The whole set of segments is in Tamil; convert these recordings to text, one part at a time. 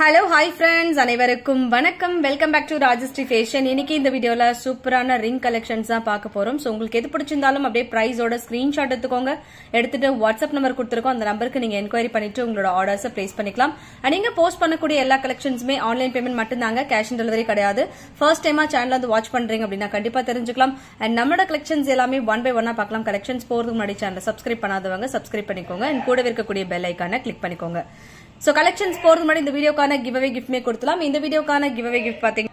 ஹலோ ஹாய் ஃப்ரெண்ட்ஸ் அனைவருக்கும் வணக்கம் welcome back to Rajashree fashion இன்னைக்கு இந்த வீடியோல சூப்பரான ரிங் கலெக்ஷன்ஸ் தான் பார்க்க போறோம் ஸோ உங்களுக்கு எது பிடிச்சிருந்தாலும் அப்படியே பிரைஸோட ஸ்கிரீன்ஷாட் எடுத்துக்கோங்க எடுத்துட்டு வாட்ஸ்அப் நம்பர் கொடுத்துருக்கோம் அந்த நம்பருக்கு நீங்க என்கொயரி பண்ணிட்டு உங்களோட ஆர்டர்ஸை பிளேஸ் பண்ணிக்கலாம் அண்ட் நீங்க போஸ்ட் பண்ணக்கூடிய எல்லா கலெக்ஷன்ஸுமே ஆன்லைன் பேமெண்ட் மட்டும்தாங்க கேஷ் ஆன் டெலிவரி கிடையாது ஃபர்ஸ்ட் டைமா சேனல் வந்து வாட்ச் பண்றீங்க அப்படின்னா கண்டிப்பா தெரிஞ்சுக்கலாம் அண்ட் நம்மளோட கலெக்ஷன்ஸ் எல்லாமே ஒன் பை ஒன்னா பார்க்கலாம் கலெக்ஷன்ஸ் போறதுக்கு முன்னாடி சேனல் சப்ஸ்கிரைப் பண்ணாதவங்க சப்ஸ்கிரைப் பண்ணிக்கோங்க அண்ட் கூடவே இருக்கக்கூடிய பெல் ஐக்கான கிளிக் பண்ணிக்கோங்க சோ கலெக்ஷன்ஸ் போறது முன்னாடி இந்த வீடியோக்கான கிவ் அவே கிஃப்ட்மே கொடுத்துலாம் இந்த வீடியோக்கான கிவ் அவே கிஃப்ட் பாத்தீங்க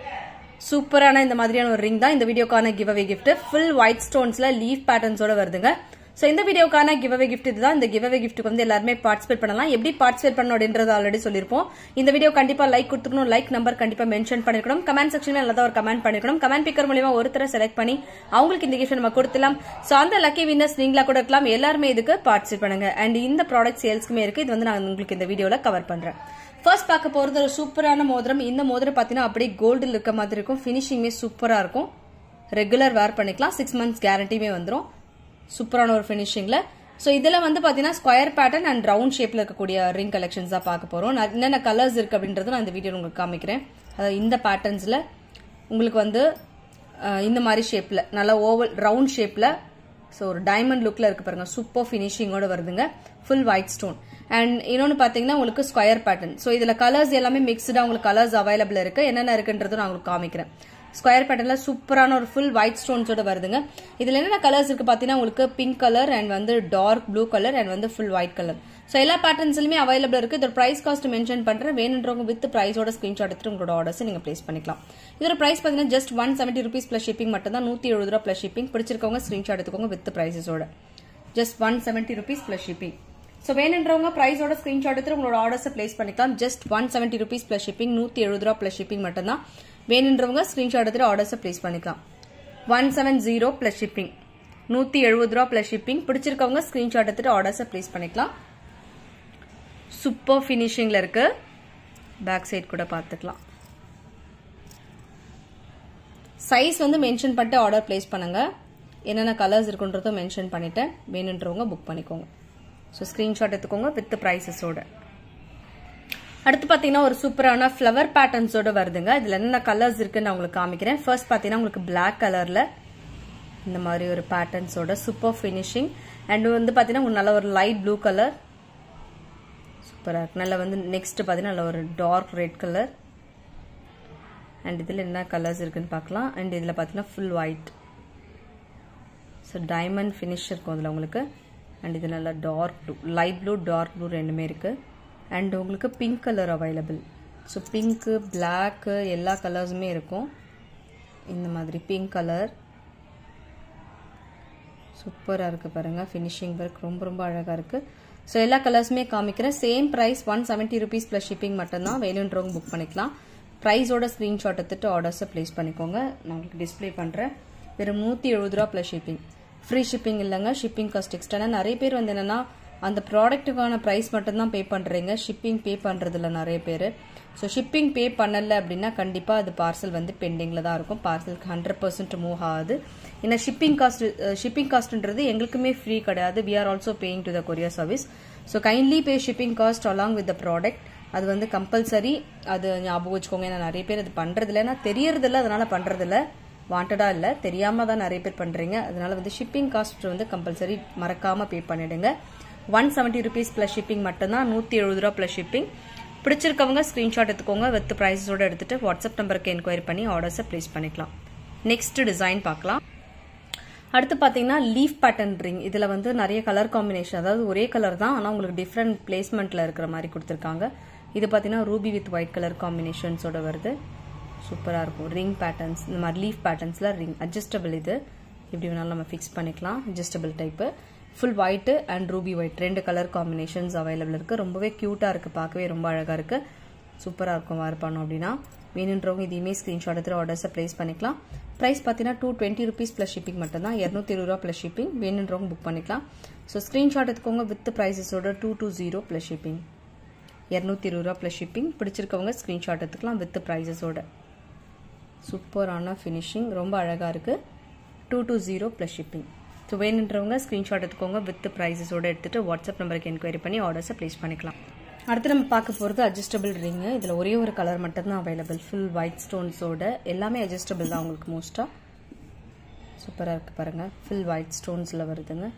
சூப்பரான இந்த மாதிரியான ஒரு ரிங் தான் இந்த வீடியோக்கான giveaway gift full white ஸ்டோன்ஸ்ல லீஃப் பேட்டர்ன்ஸோட வருதுங்க சோ இந்த வீடியோக்கான கிவ் அவே கிஃப்ட் இதுதான் இந்த கிவ் அவே கிஃப்ட்டுக்கு வந்து எல்லாருமே பார்ட்டிசிபேட் பண்ணலாம் எப்படி பார்ட்டிசிபேட் பண்ணணும் அப்படின்றது ஆல்ரெடி சொல்லிருப்போம் இந்த வீடியோ கண்டிப்பா லைக் கொடுத்துக்கணும் லைக் நம்பர் கண்டிப்பா மென்ஷன் பண்ணிருக்கணும் கமெண்ட் செக்ஷன்ல நல்லதா ஒரு கமெண்ட் பண்ணிருக்கணும் கமெண்ட் பிக்கர் மூலியமா ஒருத்தரை செலக்ட் பண்ணி அவங்களுக்கு இந்த கிஃப்ட் நம்ம கொடுத்துலாம் சோ அந்த லக்கி வின்னர்ஸ் நீங்களா கூட இருக்கலாம் எல்லாருமே இதுக்கு பார்ட்டிசிபேட் பண்ணுங்க அண்ட் இந்த ப்ராடக்ட் சேல்ஸ்க்குமே இருக்கு இது வந்து நான் உங்களுக்கு இந்த வீடியோல கவர் பண்றேன் ஃபர்ஸ்ட் பார்க்க போறது ஒரு சூப்பரான மோதிரம் இந்த மோதிரம் பாத்தீங்கன்னா அப்படியே கோல்டில் இருக்க மாதிரி இருக்கும் பினிஷிங்குமே சூப்பரா இருக்கும் ரெகுலர் வேர் பண்ணிக்கலாம் சிக்ஸ் மந்த்ஸ் கேரண்டியுமே வந்துடும் சூப்பரான ஒரு ஃபினிஷிங்ல ஸோ இதில் வந்து பார்த்தீங்கன்னா ஸ்கொயர் பேட்டர்ன் அண்ட் ரவுண்ட் ஷேப்பில் இருக்கக்கூடிய ரிங் கலெக்ஷன்ஸ் தான் பார்க்க போகிறோம் என்னென்ன கலர்ஸ் இருக்குது அப்படின்றத நான் இந்த வீடியோ உங்களுக்கு காமிக்கிறேன் அதாவது இந்த பேட்டர்ன்ஸில் உங்களுக்கு வந்து அஹ், இந்த மாதிரி ஷேப்பில் நல்லா ஓவல் ரவுண்ட் ஷேப்பில் ஸோ ஒரு டைமண்ட் லுக்கில் இருக்கு பாருங்க சூப்பர் ஃபினிஷிங்கோட வருதுங்க ஃபுல் ஒயிட் ஸ்டோன் அண்ட் இன்னொன்று பார்த்தீங்கன்னா உங்களுக்கு ஸ்கொயர் பேட்டர்ன் ஸோ இதில் கலர்ஸ் எல்லாமே மிக்ஸ்டாக உங்களுக்கு கலர்ஸ் அவைலபிள் இருக்கு என்னென்ன இருக்குன்றதும் நான் உங்களுக்கு காமிக்கிறேன் ஸ்கொயர் பேட்டர்ல சூப்பரான ஒரு ஃபுல் ஒயிட் ஸ்டோன்ஸோட வருதுங்க இதுல என்னென்ன கலர்ஸ் இருக்கு பாத்தீங்கன்னா உங்களுக்கு பிங்க் கலர் அண்ட் வந்து டார்க் ப்ளூ கலர் அண்ட் வந்து ஃபுல் ஒயிட் கலர் ஸோ எல்லா பேட்டர்ன்ஸ்லுமே அவைலபிள் இருக்கு இதோட பிரைஸ் காஸ்ட் மென்ஷன் பண்றேன் வேணுன்றவங்க வித் பிரைஸோட ஸ்கிரீன்ஷாட் எடுத்து உங்களோட ஆர்டர்ஸ் நீங்க பிளேஸ் பண்ணிக்கலாம் இதோட பிரைஸ் பாத்தீங்கன்னா just one seventy rupees plus shipping மட்டும் தான் நூத்தி எழுபது ரூபா பிளஸ் ஷிப்பிங் பிடிச்சிருக்கவங்க ஸ்கிரீன்ஷாட் எடுத்துக்கோங்க வித் பிரைஸஸோட just one seventy rupees plus shipping so வேணுன்றவங்க பிரைஸோட ஸ்கிரீன்ஷாட் எடுத்து உங்களோட ஆர்டர்ஸை பிளேஸ் பண்ணிக்கலாம் just one seventy rupees plus shipping நூத்தி எழுபது ரூபா பிளஸ் ஷிப்பிங் மட்டும் தான் வேணுன்றவங்க ஸ்கிரீன்ஷாட் எடுத்துட்டு ஆர்டர்ஸை பிளேஸ் பண்ணிக்கலாம் one seven zero plus shipping நூத்தி எழுபது ரூபா பிளஸ் ஷிப்பிங் பிடிச்சிருக்கவங்க ஸ்கிரீன்ஷாட் எடுத்துட்டு ஆர்டர்ஸை பிளேஸ் பண்ணிக்கலாம் சூப்பர் ஃபினிஷிங்ல இருக்கு பேக் சைடு கூட பார்த்துக்கலாம் சைஸ் வந்து மென்ஷன் பண்ணிட்டு ஆர்டர் பிளேஸ் பண்ணுங்க என்னென்ன கலர்ஸ் இருக்குன்றதும் மென்ஷன் பண்ணிட்டேன் வேணுன்றவங்க புக் பண்ணிக்கோங்க ஸோ ஸ்க்ரீன்ஷாட் எடுத்துக்கோங்க வித் ப்ரைஸஸோட அடுத்து பார்த்தீங்கன்னா ஒரு சூப்பரான ஃப்ளவர் பேட்டர்ன்ஸோட வருதுங்க இதில் என்னென்ன கலர்ஸ் இருக்குன்னு நான் உங்களுக்கு காமிக்கிறேன் ஃபர்ஸ்ட் பார்த்தீங்கன்னா உங்களுக்கு பிளாக் கலரில் இந்த மாதிரி ஒரு பேட்டர்ன்ஸோட சூப்பர் ஃபினிஷிங் அண்ட் வந்து பார்த்தீங்கன்னா உங்களுக்கு நல்ல ஒரு லைட் ப்ளூ கலர் சூப்பராக இருக்கு நல்ல வந்து நெக்ஸ்ட் பார்த்தீங்கன்னா நல்ல ஒரு டார்க் ரெட் கலர் அண்ட் இதில் என்ன கலர்ஸ் இருக்குன்னு பார்க்கலாம் அண்ட் இதில் பார்த்தீங்கன்னா full white so diamond finish இருக்கும் அதில் உங்களுக்கு அண்ட் இது நல்லா dark blue light blue dark blue ரெண்டுமே இருக்குது அண்ட் உங்களுக்கு pink colour available so pink black எல்லா கலர்ஸுமே இருக்கும் இந்த மாதிரி பிங்க் கலர் சூப்பராக இருக்குது பாருங்கள் ஃபினிஷிங் ஒர்க் ரொம்ப ரொம்ப அழகாக இருக்குது ஸோ எல்லா கலர்ஸுமே காமிக்கிறேன் same price one seventy rupees plus shipping மட்டும்தான் வேணுன்றவங்க புக் பண்ணிக்கலாம் ப்ரைஸோட ஸ்க்ரீன்ஷாட் எடுத்துட்டு ஆர்டர்ஸை ப்ளேஸ் பண்ணிக்கோங்க நான் உங்களுக்கு டிஸ்ப்ளே பண்ணுறேன் வெறும் நூற்றி எழுபது ரூபா ப்ளஸ் ஷிப்பிங் ஃப்ரீ ஷிப்பிங் இல்லைங்க ஷிப்பிங் காஸ்ட் எக்ஸ்ட்ரா நிறைய பேர் வந்து என்னன்னா அந்த ப்ராடக்ட்டுக்கான ப்ரைஸ் மட்டும்தான் பே பண்ணுறீங்க ஷிப்பிங் பே பண்ணுறதில்ல நிறைய பேர் ஸோ ஷிப்பிங் பே பண்ணல அப்படின்னா கண்டிப்பாக அது பார்சல் வந்து பெண்டிங்கில் தான் இருக்கும் பார்சலுக்கு ஹண்ட்ரட் பர்சன்ட் மூவ் ஆகுது ஏன்னா ஷிப்பிங் காஸ்ட் ஷிப்பிங் காஸ்ட்ன்றது எங்களுக்குமே ஃப்ரீ கிடையாது we are also paying to the courier service so kindly pay shipping cost along with the product அது வந்து கம்பல்சரி அது ஞாபகம் வச்சுக்கோங்க ஏன்னா நிறைய பேர் அது பண்ணுறதில்ல ஏன்னா தெரியறதில்ல அதனால பண்ணுறதில்ல வாண்டடா இல்லை தெரியாம தான் நிறைய பேர் பண்றீங்க அதனால வந்து ஷிப்பிங் காஸ்ட் வந்து கம்பல்சரி மறக்காம பே பண்ணிடுங்க one seventy rupees plus shipping மட்டும்தான் நூற்றி எழுபது ரூபா பிளஸ் ஷிப்பிங் பிடிச்சிருக்கவங்க ஸ்க்ரீன்ஷாட் எடுத்துக்கோங்க வித் ப்ரைஸஸோட எடுத்துட்டு வாட்ஸ்அப் நம்பருக்கு என்கொயரி பண்ணி ஆர்டர்ஸை ப்ளேஸ் பண்ணிக்கலாம் நெக்ஸ்ட் டிசைன் பார்க்கலாம் அடுத்து பார்த்தீங்கன்னா லீஃப் பேட்டர்ன் ரிங் இதில் வந்து நிறைய கலர் காம்பினேஷன் அதாவது ஒரே கலர் தான் ஆனால் உங்களுக்கு டிஃப்ரெண்ட் பிளேஸ்மெண்ட்டில் இருக்கிற மாதிரி கொடுத்துருக்காங்க இது பார்த்தீங்கன்னா ரூபி வித் ஒயிட் கலர் காம்பினேஷன்ஸோட வருது சூப்பராக இருக்கும் ரிங் பேட்டர்ன்ஸ் இந்த மாதிரி லீஃப் பேட்டர்ன்ஸில் ரிங் அட்ஜஸ்டபிள் இது எப்படி வேணாலும் நம்ம ஃபிக்ஸ் பண்ணிக்கலாம் adjustable type full white and ruby white ரெண்டு கலர் காம்பினேஷன்ஸ் அவைலபிள் இருக்குது ரொம்பவே க்யூட்டாக இருக்குது பார்க்கவே ரொம்ப அழகாக இருக்குது சூப்பராக இருக்கும் வேர் பண்ணோம் அப்படின்னா வேணுன்றவங்க இதையுமே ஸ்க்ரீன்ஷாட் எடுத்துகிட்டு ஆர்டர்ஸை ப்ளேஸ் பண்ணிக்கலாம் ப்ரைஸ் பார்த்தீங்கன்னா two twenty rupees plus shipping மட்டும் தான் இரநூத்தி இருபது ரூபா ப்ளஸ் ஷிப்பிங் வேணுன்றவங்க புக் பண்ணிக்கலாம் ஸோ ஸ்க்ரீன்ஷாட் எடுத்துக்கோங்க வித் ப்ரைஸஸோட two two zero plus shipping இரநூத்தி இருபது ரூபா ப்ளஸ் ஷிப்பிங் பிடிச்சிருக்கவங்க ஸ்க்ரீன்ஷாட் எடுத்துக்கலாம் வித் ப்ரைஸஸோட சூப்பரான ஃபினிஷிங் ரொம்ப அழகாக இருக்குது two two zero plus shipping so வேணுன்றவங்க ஸ்க்ரீன்ஷாட் எடுத்துக்கோங்க வித் ப்ரைஸஸோட எடுத்துகிட்டு வாட்ஸ்அப் நம்பருக்கு என்கொயரி பண்ணி ஆர்டர்ஸை ப்ளேஸ் பண்ணிக்கலாம் அடுத்து நம்ம பார்க்க போகிறது அட்ஜஸ்டபிள் ரிங்கு இதில் ஒரே ஒரு கலர் மட்டும்தான் அவைலபிள் ஃபுல் ஒயிட் ஸ்டோன்ஸோட எல்லாமே அட்ஜஸ்டபிள் தான் உங்களுக்கு மோஸ்ட்டாக சூப்பராக இருக்குது பாருங்கள் ஃபுல் ஒயிட் ஸ்டோன்ஸில் வருதுங்க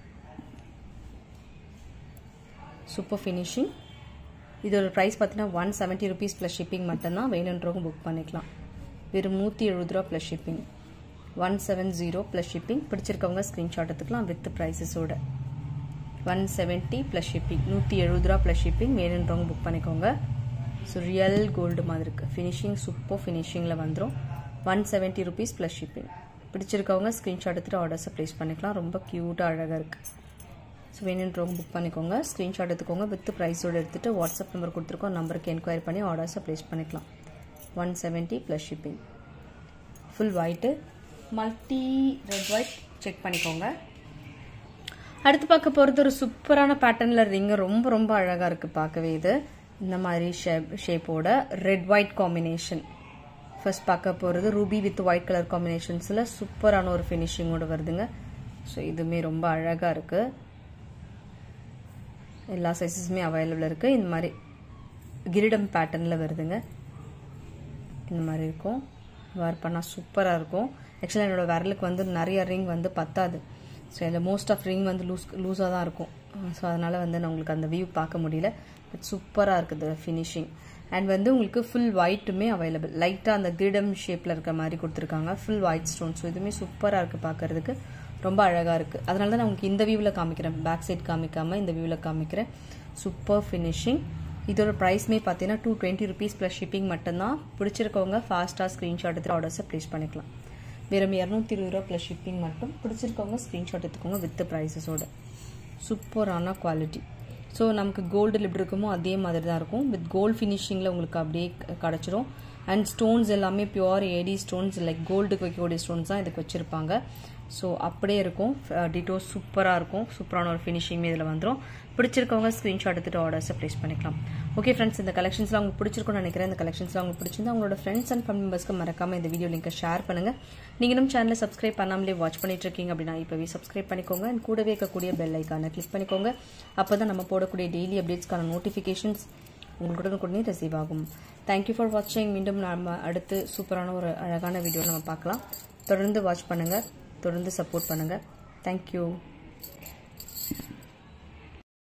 சூப்பர் ஃபினிஷிங் இதோட ப்ரைஸ் பார்த்தீங்கன்னா one seventy rupees plus shipping மட்டும்தான் வேணுன்றவங்க புக் பண்ணிக்கலாம் வெறும் நூற்றி எழுபது ரூபா plus shipping one seven zero plus shipping பிடிச்சிருக்கவங்க ஸ்க்ரீன்ஷாட் எடுத்துக்கலாம் வித் ப்ரைஸஸோட ஒன் செவன்ட்டி ப்ளஸ் ஷிப்பிங் நூற்றி எழுபது ரூபா ப்ளஸ் ஷிப்பிங் வேணுன்றவங்க புக் பண்ணிக்கோங்க ஸோ ரியல் கோல்டு மாதிரி இருக்குது ஃபினிஷிங் சூப்பர் ஃபினிஷிங்கில் வந்துடும் one seventy rupees plus shipping பிடிச்சிருக்கவங்க ஸ்க்ரீன்ஷாட் எடுத்துகிட்டு ஆர்டர்ஸை ப்ளேஸ் பண்ணிக்கலாம் ரொம்ப க்யூட்டாக அழகாக இருக்குது ஸோ வேணுன்றவங்க புக் பண்ணிக்கோங்க ஸ்க்ரீன்ஷாட் எடுத்துக்கோங்க வித் ப்ரைஸோடு எடுத்துகிட்டு வாட்ஸ்அப் நம்பர் கொடுத்துருக்கோம் நம்பருக்கு என்கொயரி பண்ணி ஆர்டர்ஸை ப்ளேஸ் பண்ணிக்கலாம் one seventy plus shipping full white multi red white check பண்ணிக்கோங்க அடுத்து பார்க்க போகிறது ஒரு சூப்பரான பேட்டர்னில் ரிங்கு ரொம்ப ரொம்ப அழகாக இருக்குது பார்க்கவே இது இந்த மாதிரி ஷேப் ஷேப்போட ரெட் ஒயிட் காம்பினேஷன் ஃபர்ஸ்ட் பார்க்க போகிறது ரூபி வித் ஒயிட் கலர் காம்பினேஷன்ஸில் சூப்பரான ஒரு ஃபினிஷிங்கோட வருதுங்க ஸோ இதுவுமே ரொம்ப அழகாக இருக்குது எல்லா சைஸஸுமே அவைலபிள் இருக்குது இந்த மாதிரி கிரீடம் பேட்டர்னில் வருதுங்க இந்த மாதிரி இருக்கும் வேர் பண்ணால் சூப்பராக இருக்கும் ஆக்சுவலாக என்னோடய விரலுக்கு வந்து நிறைய ரிங் வந்து பத்தாது ஸோ இதில் மோஸ்ட் ஆஃப் ரிங் வந்து லூஸ் லூஸாக தான் இருக்கும் ஸோ அதனால் வந்து நான் உங்களுக்கு அந்த வியூ பார்க்க முடியல பட் சூப்பராக இருக்குது ஃபினிஷிங் அண்ட் வந்து உங்களுக்கு ஃபுல் ஒயிட்டுமே அவைலபிள் லைட்டாக அந்த கிரீடம் ஷேப்பில் இருக்க மாதிரி கொடுத்துருக்காங்க ஃபுல் ஒயிட் ஸ்டோன் ஸோ இதுவுமே சூப்பராக இருக்குது பார்க்கறதுக்கு ரொம்ப அழகாக இருக்குது அதனால தான் நான் உங்களுக்கு இந்த வியூவில் காமிக்கிறேன் பேக் சைட் காமிக்காமல் இந்த வியூவில் காமிக்கிறேன் சூப்பர் ஃபினிஷிங் இதோட ப்ரைஸ்மே பார்த்தீங்கன்னா two twenty rupees plus shipping மட்டும்தான் பிடிச்சிருக்கவங்க ஃபாஸ்ட்டாக ஸ்க்ரீன்ஷாட் எடுத்து ஆர்டர்ஸை ப்ளேஸ் பண்ணிக்கலாம் வெறும் இரநூத்தி இருபது ரூபா ப்ளஸ் ஷிப்பிங் மட்டும் பிடிச்சிருக்கவங்க ஸ்க்ரீன்ஷாட் எடுத்துக்கோங்க வித் ப்ரைஸஸோட சூப்பரான குவாலிட்டி ஸோ நமக்கு கோல்டு எப்படி இருக்குமோ அதே மாதிரி தான் இருக்கும் வித் கோல்டு ஃபினிஷிங்கில் உங்களுக்கு அப்படியே கிடச்சிரும் அண்ட் ஸ்டோன்ஸ் எல்லாமே பியூர் ஏடி ஸ்டோன்ஸ் லைக் கோல்டுக்கு வைக்கக்கூடிய ஸ்டோன்ஸ் தான் இதுக்கு வச்சுருப்பாங்க ஸோ அப்படியே இருக்கும் டிட்டோ சூப்பராக இருக்கும் சூப்பரான ஒரு ஃபினிஷிங் இதில் வந்துடும் பிடிச்சிருக்கவங்க ஸ்க்ரீன்ஷாட் எடுத்துகிட்டு ஆர்டர்ஸை ப்ளேஸ் பண்ணிக்கலாம் ஓகே ஃப்ரெண்ட்ஸ் இந்த கலெக்ஷன்ஸ்லாம் உங்களுக்கு பிடிச்சிருக்கும்னு நினைக்கிறேன் இந்த கலெக்ஷன்ஸ்லாம் உங்களுக்கு பிடிச்சிருந்தா உங்களோட ஃப்ரெண்ட்ஸ் அண்ட் ஃபேமிலி மெம்பர்ஸ்க்கு மறக்காம இந்த வீடியோ லிங்கை ஷேர் பண்ணுங்கள் நீங்கள் இன்னும் சேனலை சப்ஸ்கிரைப் பண்ணாமலே வாட்ச் பண்ணிட்டு இருக்கீங்க அப்படின்னா இப்போவே சப்ஸ்கிரைப் பண்ணிக்கோங்க அண்ட் கூடவே இருக்கக்கூடிய பெல் ஐக்கானை கிளிக் பண்ணிக்கோங்க அப்போ தான் நம்ம போடக்கூடிய டெய்லி அப்டேட்ஸ்க்கான நோட்டிஃபிகேஷன்ஸ் உங்களுடன் உடனே ரிசீவ் ஆகும் தேங்க்யூ ஃபார் வாட்சிங் மீண்டும் நம்ம அடுத்து சூப்பரான ஒரு அழகான வீடியோ நம்ம பார்க்கலாம் தொடர்ந்து வாட்ச் பண்ணுங்கள் தொடர்ந்து சப்போர்ட் பண்ணுங்கள் தேங்க்யூ